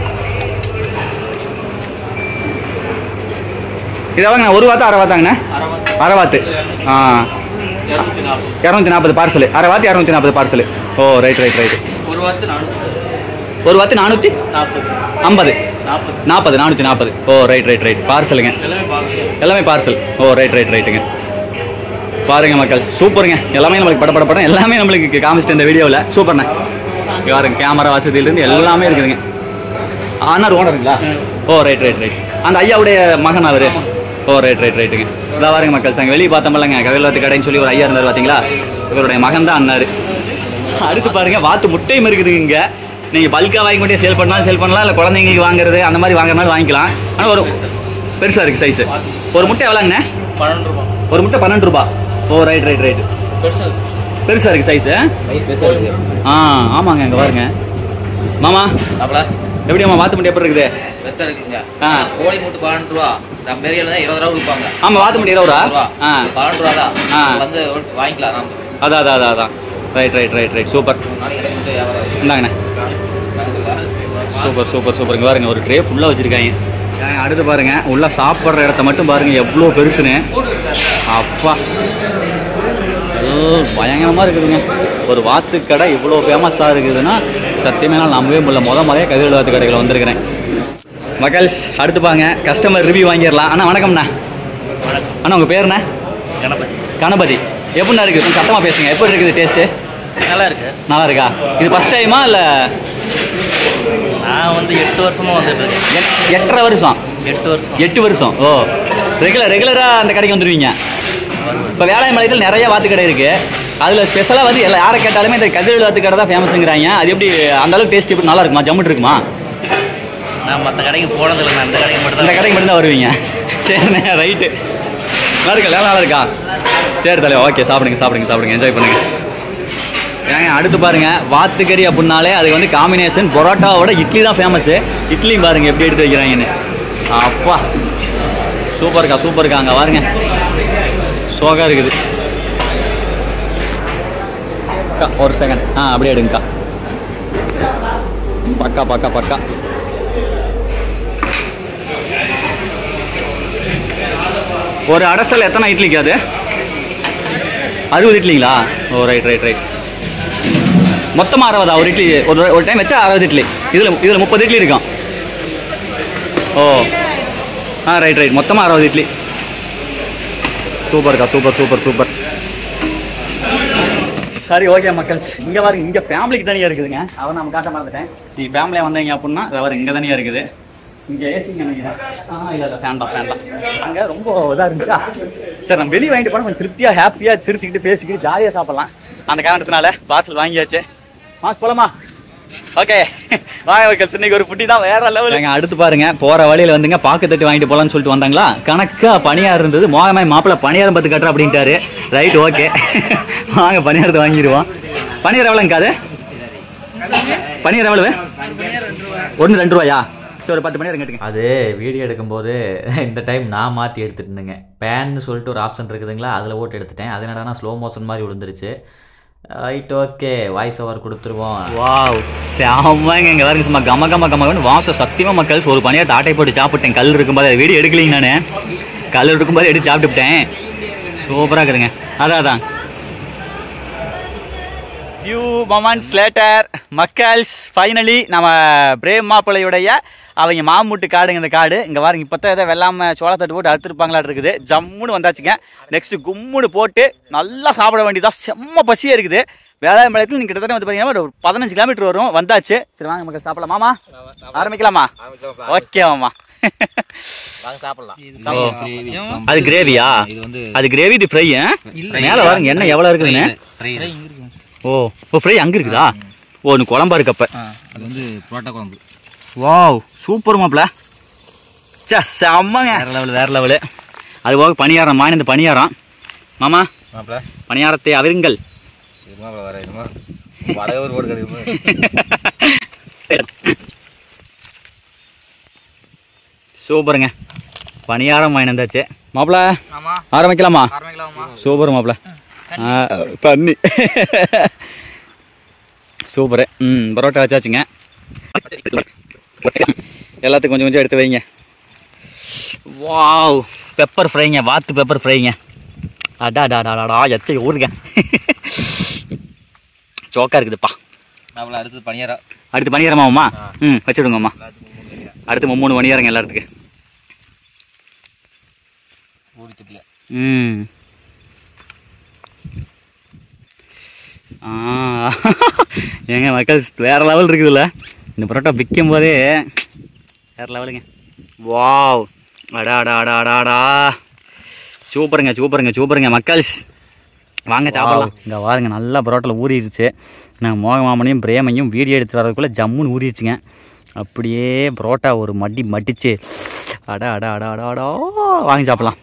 Speaker 2: இதாவங்க ஒரு வாத்து அரை வாத்தாங்கண்ணே அரை வாத்து ஆ இரநூத்தி நாற்பது பார்சல் அரை வாத்து இரநூத்தி நாற்பது பார்சல் ஓ ரைட் ரைட் ரைட்
Speaker 4: ஒரு வாரத்து நானூறு
Speaker 2: ஒரு வாத்து நானூற்றி
Speaker 4: நாற்பது
Speaker 2: ஐம்பது
Speaker 4: நாற்பது
Speaker 2: நாற்பது நானூற்றி நாற்பது ஓ ரைட் ரைட் ரைட் பார்சலுங்க
Speaker 4: எல்லாமே பார்சல்
Speaker 2: எல்லாமே பார்சல் ஓ ரைட் ரைட் ரைட்டுங்க பாருங்க மக்கள் சூப்பருங்க எல்லாமே நம்மளுக்கு பட பட படம் எல்லாமே நம்மளுக்கு காமிச்சிட்டு இந்த வீடியோவில் சூப்பர்ண்ணே இங்க பாருங்க கேமரா வசதியிலேருந்து எல்லாமே இருக்குதுங்க ஆனார் ஓனருங்களா ஓ ரைட் ரைட் ரைட் அந்த ஐயாவுடைய மகன் அவர் ஓ ரைட் ரைட் ரைட்டுங்க இதாக பாருங்க மக்கள் சாங்க வெளியே பார்த்தோம்லங்க கவிழ்வாத்து கடைன்னு சொல்லி ஒரு ஐயா இருந்தார் பார்த்தீங்களா இவருடைய மகன் தான் அண்ணாரு அடுத்து பாருங்க வாத்து முட்டையும் இருக்குதுங்க இங்க நீங்க பல்கா வாங்கி கொண்டே சேல் பண்ணாலும் சேல் பண்ணலாம் இல்லை குழந்தைங்களுக்கு வாங்குறது அந்த மாதிரி வாங்குறனாலும் வாங்கிக்கலாம் ஆனால் ஒரு பெருசா இருக்கு சைஸ் ஒரு முட்டை எவ்வளோங்கண்ணே
Speaker 4: பன்னெண்டு ரூபா
Speaker 2: ஒரு முட்டை பன்னெண்டு ரூபா ஓ ரைட் ரைட் ரைட்
Speaker 4: பெருசு
Speaker 2: பெருசா இருக்கு சைஸ்
Speaker 1: வயசு பெருசா இருக்கு
Speaker 2: ஆ ஆமாங்க இங்க பாருங்க மாமா
Speaker 1: அப்பல
Speaker 2: எப்படி அம்மா வாத்து முட்டை எப்படி இருக்குது
Speaker 1: பெருசா இருக்குங்க
Speaker 2: ஆ.
Speaker 1: கோழி மூட்டு பன்னெண்டு ரூபா நம்ம பெரிய தான் இருபது ரூபா கொடுப்பாங்க
Speaker 2: ஆமா வாத்து முட்டை இருபது ரூபா
Speaker 1: ரூபா
Speaker 2: ஆ
Speaker 1: பன்னெண்டு ரூபா தான்
Speaker 2: ஆ.
Speaker 1: வந்து வாங்கிக்கலாம் நாம
Speaker 2: அதான் அதான் அதான் அதான் right right right right super
Speaker 1: நாளைக்கு எனக்கு வந்து வியாபாரம் ஆகும்.
Speaker 2: இந்தாங்கண்ணே சூப்பர் சூப்பர் சூப்பர் இங்க பாருங்க ஒரு ட்ரே ஃபுல்லாக வச்சிருக்காங்க ஏங்க, அடுத்து பாருங்க உள்ள சாப்பிட்ற இடத்த மட்டும் பாருங்க எவ்வளோ பெருசுன்னு அப்பா எல்லாம் பயங்கரமா இருக்குதுங்க ஒரு வாத்து கடை இவ்வளோ ஃபேமஸாக இருக்குதுன்னா சத்தியமே நான் நம்பவே முடியல முத முதல்ல கதிரல் வாத்து கடையில் வந்திருக்கிறேன் மக்கள்ஸ் அடுத்து பாருங்க கஸ்டமர் ரிவ்யூ வாங்கிடலாம் அண்ணா வணக்கம்ண்ணா அண்ணா உங்கள் பேருண்ணா
Speaker 4: கணபதி
Speaker 2: கணபதி எப்படிண்ணா இருக்குது கொஞ்சம் சத்தமாக பேசுங்க எப்படி இருக்குது டேஸ்ட்டு
Speaker 4: நல்லா இருக்கு
Speaker 2: நல்லா இருக்கா இது ஃபஸ்ட் டைமா இல்லை
Speaker 4: நான் வந்து எட்டு வருஷமா வந்துட்டு இருக்கேன்
Speaker 2: எட்டரை வருஷம்
Speaker 4: எட்டு வருஷம்
Speaker 2: எட்டு வருஷம் ஓ ரெகுலர் ரெகுலராக அந்த கடைக்கு வந்துடுவீங்க இப்போ வேளாண்மலையில் நிறைய வாத்து கடை இருக்கு அதில் ஸ்பெஷலாக வந்து எல்லா யாரை கேட்டாலுமே இந்த கதிரல் வாத்து கடை தான் ஃபேமஸுங்கிறாங்க அது எப்படி அந்த அளவுக்கு டேஸ்ட் எப்படி நல்லா இருக்குமா ஜம்முட்டு இருக்குமா
Speaker 4: நான் மற்ற கடைக்கு போனதில்லை நான் இந்த கடைக்கு மட்டும்
Speaker 2: இந்த கடைக்கு மட்டும் தான் வருவீங்க சரிண்ணே ரைட்டு நல்லா இருக்கா நல்லா இருக்கா சரி தலை ஓகே சாப்பிடுங்க சாப்பிடுங்க சாப்பிடுங்க என்ஜாய் பண்ணுங்க ஏங்க அடுத்து பாருங்க வாத்துக்கறி அப்படின்னாலே அது வந்து காம்பினேஷன் பரோட்டாவோட இட்லி தான் ஃபேமஸு இட்லியும் பாருங்க எப்படி எடுத்து வைக்கிறாங்கன்னு அப்பா சூப்பர்க்கா சூப்பர்க்கா அங்கே பாருங்க சோகா இருக்குது அக்கா, ஒரு செகண்ட் ஆ அப்படியே எடுங்கக்கா பக்கா பக்கா பக்கா ஒரு அடசல் எத்தனை இட்லிக்கு அது அறுபது இட்லிங்களா ஓ ரைட் ரைட் ரைட் மொத்தமாக அறுபதா ஒரு இட்லி ஒரு ஒரு டைம் வச்சா அறுபது இட்லி இதில் இதில் முப்பது இட்லி இருக்கும் ஓ ஆ ரைட் ரைட் மொத்தமாக அறுபது இட்லி சூப்பர்க்கா சூப்பர் சூப்பர் சூப்பர் சரி ஓகே மக்கள்ஸ் இங்கே பாருங்க இங்கே ஃபேமிலிக்கு தனியாக இருக்குதுங்க அவன் நம்ம காட்ட மறந்துட்டேன் நீ ஃபேமிலியாக வந்தீங்க அப்படின்னா அவர் இங்கே தனியாக இருக்குது இங்கே ஏசிங்க நினைக்கிறேன் ஆ இல்லை இல்லை ஃபேன் தான் ஃபேன் தான் அங்கே ரொம்ப இதாக இருந்துச்சா சரி நம்ம வெளியே வாங்கிட்டு போனால் கொஞ்சம் திருப்தியாக ஹாப்பியாக சிரிச்சுக்கிட்டு பேசிக்கிட்டு ஜாலியாக சாப்பிட்லாம் அந்த காரணத்தினால பார்சல் வாங்கியாச்சு மாஸ் போலாமா ஓகே வாங்க மக்கள்ஸ் இன்னைக்கு ஒரு புட்டி தான் வேற லெவல் எங்க அடுத்து பாருங்க போற வழியில வந்துங்க பாக்கு தட்டு வாங்கிட்டு போலாம்னு சொல்லிட்டு வந்தாங்களா கணக்கா பணியாரம் இருந்தது மோகமாய் மாப்பிள்ள பணியாரம் பத்து கட்டுற அப்படின்ட்டாரு ரைட் ஓகே வாங்க பணியாரத்தை வாங்கிடுவோம் பணியாரம் எவ்வளோங்க அது பணியாரம் எவ்வளவு ஒன்று ரெண்டு ரூபாயா சரி ஒரு பத்து மணி நேரம் கேட்டுங்க
Speaker 7: அது வீடியோ எடுக்கும்போது இந்த டைம் நான் மாற்றி எடுத்துட்டு இருந்தேங்க பேன்னு சொல்லிட்டு ஒரு ஆப்ஷன் இருக்குதுங்களா அதில் ஓட்டு எடுத்துட்டேன் அது என்னடா ஸ்லோ மோஷன் மாதிரி விழுந்துருச்சு ரைட் ஓகே வாய்ஸ் ஓவர் கொடுத்துருவோம்
Speaker 2: வாவ் செம்மங்க இங்கே பாருங்க சும்மா கம கம கமன்னு வாசம் சத்தியமாக மக்கள் ஒரு பணியாரத்தை ஆட்டை போட்டு சாப்பிட்டேன் கல் இருக்கும்போது அதை வீடியோ எடுக்கலைங்க நான் கல் இருக்கும்போது எடுத்து சாப்பிட்டுட்டேன் சூப்பராக இருக்குதுங்க அதான் அதான் ஃபியூ மொமெண்ட்ஸ் லேட்டர் மக்கள்ஸ் ஃபைனலி நம்ம பிரேம் மாப்பிள்ளையுடைய அவங்க மாமூட்டு காடுங்க இந்த காடு இங்கே பாருங்க இப்போ தான் ஏதோ வெள்ளாம சோளத்தட்டு போட்டு அறுத்துருப்பாங்களாட்டு இருக்குது ஜம்முன்னு வந்தாச்சுங்க நெக்ஸ்ட் கும்முன்னு போட்டு நல்லா சாப்பிட வேண்டியதா செம்ம பசியாக இருக்குது வேளாண்மையத்தில் நீங்கள் கிட்டத்தட்ட வந்து பார்த்தீங்கன்னா ஒரு பதினஞ்சு கிலோமீட்டர் வரும் வந்தாச்சு சரி வாங்க மக்கள் சாப்பிடலாம் மாமா ஆரம்பிக்கலாமா ஓகே மாமா
Speaker 1: வாங்க சாப்பிடலாம்
Speaker 2: அது கிரேவியா அது கிரேவி இது ஃப்ரை மேலே பாருங்க எண்ணெய் எவ்வளோ இருக்குதுன்னு ஓ ஓ ஃப்ரை அங்கே இருக்குதா ஓ ஒன்று குழம்பா இருக்கு அப்போ
Speaker 1: அது வந்து புரோட்டா குழம்பு
Speaker 2: வாவ் சூப்பர் மாப்ள சே செம்மங்க வேற லெவல் வேற லெவலு அது போக பணியாரம் மான் இந்த பணியாரம் மாமா
Speaker 1: மாப்பிள
Speaker 2: பணியாரத்தை அவருங்கள்
Speaker 1: இது மாப்பிள வர இதுமா வடை ஒரு போட்டு கிடைக்குமா
Speaker 2: சூப்பருங்க பணியாரம் வாங்கி வந்தாச்சு மாப்பிள
Speaker 4: ஆமா
Speaker 2: ஆரம்பிக்கலாமா
Speaker 4: ஆரம்பிக்கலாமா
Speaker 2: சூப்பர் மாப்பிள தண்ணி சூப்பரு ம் பரோட்டா வச்சாச்சுங்க எல்லாத்துக்கும் கொஞ்சம் கொஞ்சம் எடுத்து வைங்க வாவ் பெப்பர் ஃப்ரைங்க வாத்து பெப்பர் ஃப்ரைங்க அடா டா டா டா எச்சை ஊருங்க சோக்கா இருக்குதுப்பா
Speaker 1: மாப்பிள அடுத்தது பணியாரா
Speaker 2: அடுத்து பணியாரமாவுமா ம் வச்சுடுங்கம்மா அடுத்து மூணு பணியாரங்க எல்லாத்துக்கு
Speaker 1: ஊறி தொட்டில
Speaker 2: ம் ஆ ஏங்க மக்கள் வேற லெவல் இருக்குதுல்ல இந்த பரோட்டா விற்கும் போதே வேற லெவலுங்க வாவ் அடா அடா அடா அடா அடா சூப்பருங்க சூப்பருங்க சூப்பருங்க மக்கள்ஸ் வாங்க சாப்பிடலாம் இங்கே பாருங்க நல்லா பரோட்டாவில் ஊறிடுச்சு நாங்கள் மோகமாமனையும் பிரேமையும் வீடியோ எடுத்து வரதுக்குள்ளே ஜம்முன்னு ஊறிடுச்சுங்க அப்படியே பரோட்டா ஒரு மடி மடிச்சு அடா அடா அடா அடா அடா வாங்கி சாப்பிடலாம்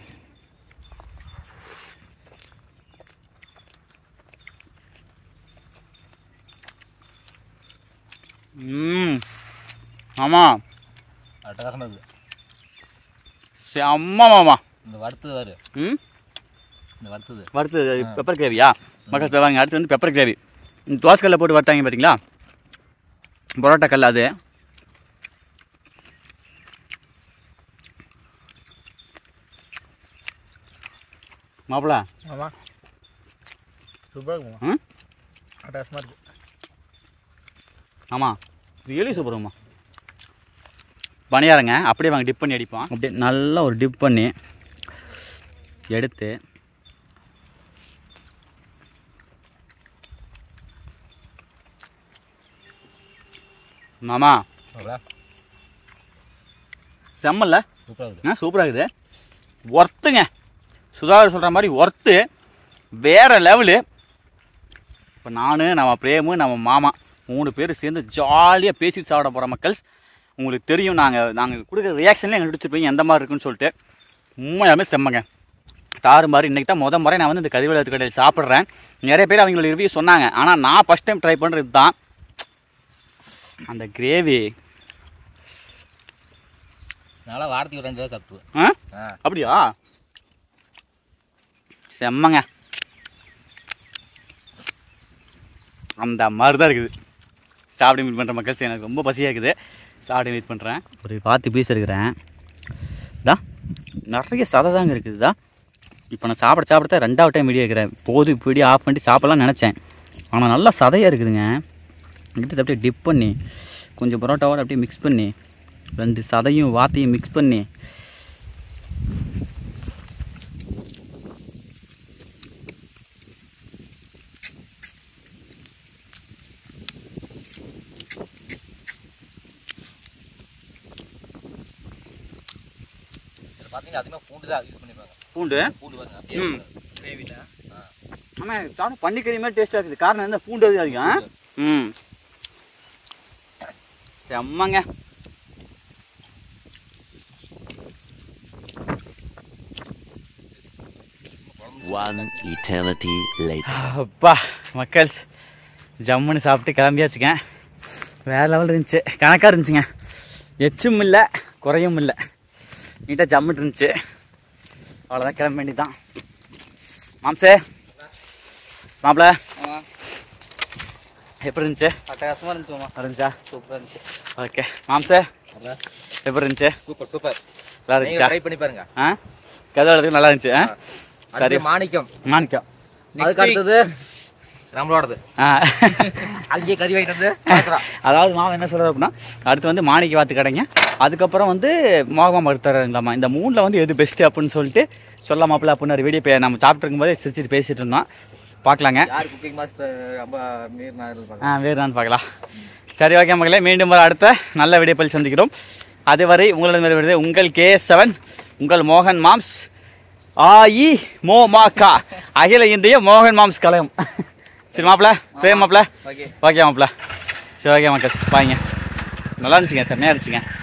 Speaker 2: ம் ஆமாம்
Speaker 1: அட்டகாசமா இருக்குது
Speaker 2: செம்ம மாமா
Speaker 1: இந்த வறுத்தது வேறு
Speaker 2: ம்
Speaker 1: இந்த வறுத்தது
Speaker 2: வறுத்து பெப்பர் கிரேவியா மக்கள் வாங்க அடுத்து வந்து பெப்பர் கிரேவி இந்த தோசைக்கல்ல போட்டு வறுத்தாங்க பார்த்தீங்களா பரோட்டா கல் அது மாப்பிள
Speaker 4: ஆமா சூப்பராக இருக்குமா
Speaker 2: ம்
Speaker 4: அட்டகாசமாக இருக்கு
Speaker 2: ஆமாம் ரியலி சூப்பருங்கம்மா பணியாரங்க அப்படியே வாங்க டிப் பண்ணி அடிப்போம் அப்படியே நல்லா ஒரு டிப் பண்ணி எடுத்து மாமா
Speaker 1: மாப்பிள
Speaker 2: செம்மல்ல
Speaker 1: சூப்பராக இருக்குது
Speaker 2: ஆ சூப்பராக இருக்குது ஒர்த்துங்க சுதாகர் சொல்கிற மாதிரி ஒர்த்து வேறு லெவலு இப்போ நான் நம்ம பிரேமு நம்ம மாமா மூணு பேர் சேர்ந்து ஜாலியாக பேசிட்டு சாப்பிட போகிற மக்கள்ஸ் உங்களுக்கு தெரியும் நாங்கள் நாங்கள் கொடுக்குற ரியாக்ஷன்லேயே எங்களுக்கு பிடிச்சிருப்பீங்க எந்த மாதிரி இருக்குன்னு சொல்லிட்டு உண்மையாலுமே செம்மங்க தாறு மாதிரி இன்றைக்கி தான் முத முறை நான் வந்து இந்த கதிவிழத்து கடையில் சாப்பிட்றேன் நிறைய பேர் அவங்களோட ரிவ்யூ சொன்னாங்க ஆனால் நான் ஃபஸ்ட் டைம் ட்ரை பண்ணுறது தான் அந்த கிரேவி
Speaker 1: நல்லா வாரத்துக்கு ஒரு அஞ்சு ரூபா சாப்பிடுவேன்
Speaker 2: ஆ
Speaker 1: ஆ
Speaker 2: அப்படியா செம்மங்க அந்த மாதிரி தான் இருக்குது சாப்பிட்டு மீட் பண்ணுற மக்கள் எனக்கு ரொம்ப பசியாக இருக்குது சாப்பிட்டு மீட் பண்ணுறேன் ஒரு பாத்து பீஸ் இருக்கிறேன் தா நிறைய சதை தாங்க இருக்குதுதா இப்போ நான் சாப்பிட சாப்பிட ரெண்டாவது டைம் வீடியோ இருக்கிறேன் போதும் இப்போ வீடியோ ஆஃப் பண்ணிட்டு சாப்பிடலாம் நினச்சேன் ஆனால் நல்லா சதையாக இருக்குதுங்க எடுத்து அப்படியே டிப் பண்ணி கொஞ்சம் பரோட்டாவோட அப்படியே மிக்ஸ் பண்ணி ரெண்டு சதையும் வாத்தையும் மிக்ஸ் பண்ணி
Speaker 1: இதுல பாத்தீங்கன்னா அதிகமா பூண்டு தான் யூஸ் பண்ணிப்பாங்க
Speaker 2: பூண்டு
Speaker 1: பூண்டு பாருங்க அப்படியே
Speaker 2: ம்.
Speaker 4: கிரேவில
Speaker 2: ஆமாம் சாப்பிட பன்னிக்கறி மாதிரி டேஸ்ட்டாக இருக்குது காரணம் என்ன பூண்டு அதிகம் அதிகம் ம் செம்மங்க
Speaker 8: One eternity later.
Speaker 2: அப்பா மக்கள் ஜம்முன்னு சாப்பிட்டு கிளம்பியாச்சுங்க வேற லெவல் இருந்துச்சு கணக்காக இருந்துச்சுங்க எச்சும் இல்லை குறையும் இல்லை நீட்டாக ஜம்முன்னு இருந்துச்சு அவ்வளோதான் கிளம்ப வேண்டியதுதான் மாம்சே மாப்பிள
Speaker 4: ஆமா
Speaker 2: எப்படி இருந்துச்சு
Speaker 4: அட்டகாசமா இருந்துச்சு மாமா
Speaker 2: இருந்துச்சா
Speaker 4: சூப்பரா இருந்துச்சு
Speaker 2: ஓகே மாம்சே எப்படி இருந்துச்சு
Speaker 1: சூப்பர் சூப்பர்
Speaker 2: நல்லா
Speaker 1: நீங்க
Speaker 2: இருந்துச்சா
Speaker 1: ட்ரை பண்ணி பாருங்க
Speaker 2: ஆ கதை நல்லா இருந்துச்சு ஆ சரி
Speaker 1: சரி மாணிக்கம்
Speaker 2: மாணிக்கம்
Speaker 1: அதுக்கு அடுத்தது நம்மளோடது
Speaker 2: ஆ
Speaker 1: அங்கேயே கறி வாங்கிட்டு வந்து பார்க்கலாம்
Speaker 2: அதாவது மாவு என்ன சொல்கிறது அப்படின்னா அடுத்து வந்து மாணிக்க வாத்து கடைங்க அதுக்கப்புறம் வந்து மோகமா மருத்துவங்களாமா இந்த மூணில் வந்து எது பெஸ்ட்டு அப்படின்னு சொல்லிட்டு சொல்லாமாப்பிள்ள அப்படின்னு ஒரு வீடியோ நம்ம சாப்பிட்டு இருக்கும்போது சிரிச்சிட்டு பேசிட்டு இருந்தோம் பார்க்கலாங்க
Speaker 1: யார் குக்கிங் மாஸ்டர் ரொம்ப மீறினா இருப்பாங்க
Speaker 2: ஆ வேறு நான் பார்க்கலாம் சரி ஓகே மகளே மீண்டும் ஒரு அடுத்த நல்ல வீடியோ பள்ளி சந்திக்கிறோம் அதுவரை உங்களிடம் வருவது உங்கள் கே செவன் உங்கள் மோகன் மாம்ஸ் ஆஇ மோ மா கா அகில இந்திய மோகன் மாம்ஸ் கலையம் சரி மாப்பிள்ள பிரேம் மாப்பிள்ள
Speaker 4: ஓகே
Speaker 2: ஓகே மாப்பிள்ள சரி ஓகே மக்கள் பாய்ங்க நல்லா இருந்துச்சுங்க செம்மையாக இருந்துச்சுங்க